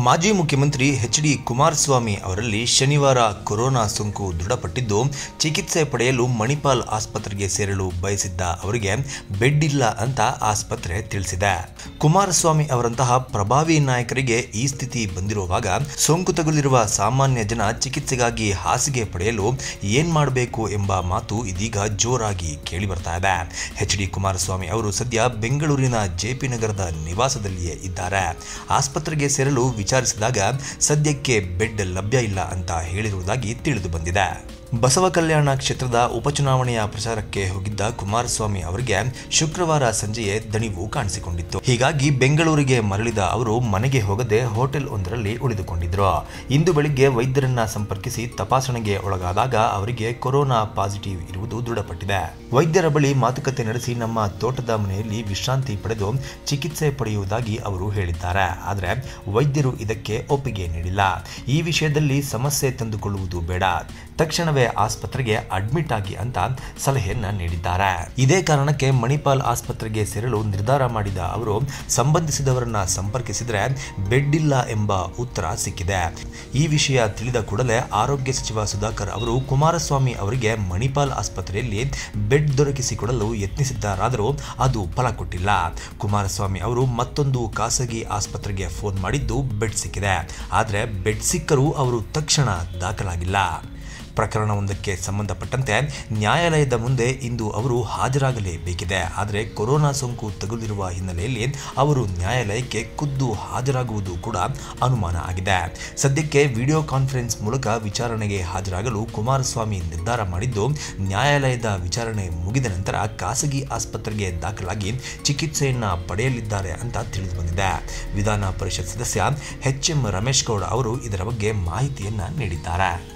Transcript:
ಮಾಜಿ ಮುಖ್ಯಮಂತ್ರಿ H D Kumaraswamy ಅವರಲ್ಲಿ ಶನಿವಾರ ಕೊರೋನಾ ಸೋಂಕು ದೃಢಪಟ್ಟಿದ್ದು ಚಿಕಿತ್ಸೆ ಪಡೆಯಲು ಮಣಿಪಾಲ್ ಆಸ್ಪತ್ರೆಗೆ ಸೇರಲು ಬಯಸಿದ್ದ ಅವರಿಗೆ ಬೆಡ್ ಇಲ್ಲ ಅಂತ ಆಸ್ಪತ್ರೆ ತಿಳಿಸಿದೆ ಕುಮಾರಸ್ವಾಮಿ ಅವರಂತಹ ಪ್ರಭಾವಿ ನಾಯಕರಿಗೆ ಈ ಸ್ಥಿತಿ ಬಂದಿರುವಾಗ ಸೋಂಕು ತಗುಲಿರುವ ಸಾಮಾನ್ಯ ಜನ ಚಿಕಿತ್ಸೆಗಾಗಿ ಹಾಸಿಗೆ ಪಡೆಯಲು ಏನ್ ಮಾಡಬೇಕು ಎಂಬ ಮಾತು ಇದೀಗ ಜೋರಾಗಿ ಕೇಳಿ ಬರ್ತಾ ಇದೆ ಎಚ್ ಡಿ ಕುಮಾರಸ್ವಾಮಿ ಅವರು ಸದ್ಯ ಬೆಂಗಳೂರಿನ ಜೆಪಿ ನಗರದ ನಿವಾಸದಲ್ಲಿಯೇ ಇದ್ದಾರೆ ಆಸ್ಪತ್ರೆಗೆ ಸೇರಲು ವಿಚಾರಿಸಿದಾಗ ಸದ್ಯಕ್ಕೆ ಬೆಡ್ ಲಭ್ಯ ಇಲ್ಲ ಅಂತ ಹೇಳಿರುವುದಾಗಿ ತಿಳಿದು ಬಂದಿದೆ ಬಸವ ಕಲ್ಯಾಣ ಕ್ಷೇತ್ರದ ಉಪಚುನಾವಣೆಯ ಪ್ರಚಾರಕ್ಕೆ ಹೋಗಿದ್ದ ಕುಮಾರಸ್ವಾಮಿ ಅವರಿಗೆ ಶುಕ್ರವಾರ ಸಂಜೆಯೇ ದಣಿವು ಕಾಣಿಸಿಕೊಂಡಿತ್ತು ಹೀಗಾಗಿ ಬೆಂಗಳೂರಿಗೆ ಮರಳಿದ ಅವರು ಮನೆಗೆ ಹೋಗದೆ ಹೋಟೆಲ್ ಒಂದರಲ್ಲಿ ಉಳಿದುಕೊಂಡಿದ್ರು ಇಂದು ಬೆಳಿಗ್ಗೆ ವೈದ್ಯರನ್ನ ಸಂಪರ್ಕಿಸಿ ತಪಾಸಣೆಗೆ ಒಳಗಾದಾಗ ಅವರಿಗೆ ಕೊರೋನಾ ಪಾಸಿಟಿವ್ ಇರುವುದು ದೃಢಪಟ್ಟಿದೆ ವೈದ್ಯರ ಬಳಿ ಮಾತುಕತೆ ನಡೆಸಿ ನಮ್ಮ ತೋಟದ ಮನೆಯಲ್ಲಿ ವಿಶ್ರಾಂತಿ ಪಡೆದು ಚಿಕಿತ್ಸೆ ಪಡೆಯುವುದಾಗಿ ಅವರು ಹೇಳಿದ್ದಾರೆ ಆದರೆ ವೈದ್ಯರು ಇದಕ್ಕೆ ಒಪ್ಪಿಗೆ ನೀಡಿಲ್ಲ ಈ ವಿಷಯದಲ್ಲಿ ಸಮಸ್ಯೆ ತಂದುಕೊಳ್ಳುವುದು ಬೇಡ ತಕ್ಷಣವೇ ಆಸ್ಪತ್ರೆಗೆ ಅಡ್ಮಿಟ್ ಆಗಿ ಅಂತ ಸಲಹೆಯನ್ನ ನೀಡಿದ್ದಾರೆ ಇದೇ ಕಾರಣಕ್ಕೆ ಮಣಿಪಾಲ್ ಆಸ್ಪತ್ರೆಗೆ ಸೇರಲು ನಿರ್ಧಾರ ಮಾಡಿದ ಅವರು ಸಂಬಂಧಿಸಿದವರನ್ನ ಸಂಪರ್ಕಿಸಿದ್ರೆ ಬೆಡ್ ಇಲ್ಲ ಎಂಬ ಉತ್ತರ ಸಿಕ್ಕಿದೆ ಈ ವಿಷಯ ತಿಳಿದ ಕೂಡಲೇ ಆರೋಗ್ಯ ಸಚಿವ ಸುಧಾಕರ್ ಅವರು ಕುಮಾರಸ್ವಾಮಿ ಅವರಿಗೆ ಮಣಿಪಾಲ್ ಆಸ್ಪತ್ರೆಯಲ್ಲಿ ಬೆಡ್ ದೊರಕಿಸಿಕೊಡಲು ಯತ್ನಿಸಿದ್ದಾರಾದರೂ ಅದು ಫಲ ಕೊಟ್ಟಿಲ್ಲ ಕುಮಾರಸ್ವಾಮಿ ಅವರು ಮತ್ತೊಂದು ಖಾಸಗಿ ಆಸ್ಪತ್ರೆಗೆ ಫೋನ್ ಮಾಡಿದ್ದು ಬೆಡ್ ಸಿಕ್ಕಿದೆ ಆದರೆ ಬೆಡ್ ಸಿಕ್ಕರೂ ಅವರು ತಕ್ಷಣ ದಾಖಲಾಗಿಲ್ಲ ಪ್ರಕರಣವೊಂದಕ್ಕೆ ಸಂಬಂಧಪಟ್ಟಂತೆ ನ್ಯಾಯಾಲಯದ ಮುಂದೆ ಇಂದು ಅವರು ಹಾಜರಾಗಲೇಬೇಕಿದೆ ಆದರೆ ಕೊರೋನಾ ಸೋಂಕು ತಗುಲಿರುವ ಹಿನ್ನೆಲೆಯಲ್ಲಿ ಅವರು ನ್ಯಾಯಾಲಯಕ್ಕೆ ಖುದ್ದು ಹಾಜರಾಗುವುದು ಕೂಡ ಅನುಮಾನ ಆಗಿದೆ ಸದ್ಯಕ್ಕೆ ವಿಡಿಯೋ ಕಾನ್ಫರೆನ್ಸ್ ಮೂಲಕ ವಿಚಾರಣೆಗೆ ಹಾಜರಾಗಲು ಕುಮಾರಸ್ವಾಮಿ ನಿರ್ಧಾರ ಮಾಡಿದ್ದು ನ್ಯಾಯಾಲಯದ ವಿಚಾರಣೆ ಮುಗಿದ ನಂತರ ಖಾಸಗಿ ಆಸ್ಪತ್ರೆಗೆ ದಾಖಲಾಗಿ ಚಿಕಿತ್ಸೆಯನ್ನ ಪಡೆಯಲಿದ್ದಾರೆ ಅಂತ ತಿಳಿದು ಬಂದಿದೆ ವಿಧಾನ ಪರಿಷತ್ ಸದಸ್ಯ ಎಚ್ ಎಂ ರಮೇಶ್ ಗೌಡ ಅವರು ಇದರ ಬಗ್ಗೆ ಮಾಹಿತಿಯನ್ನ ನೀಡಿದ್ದಾರೆ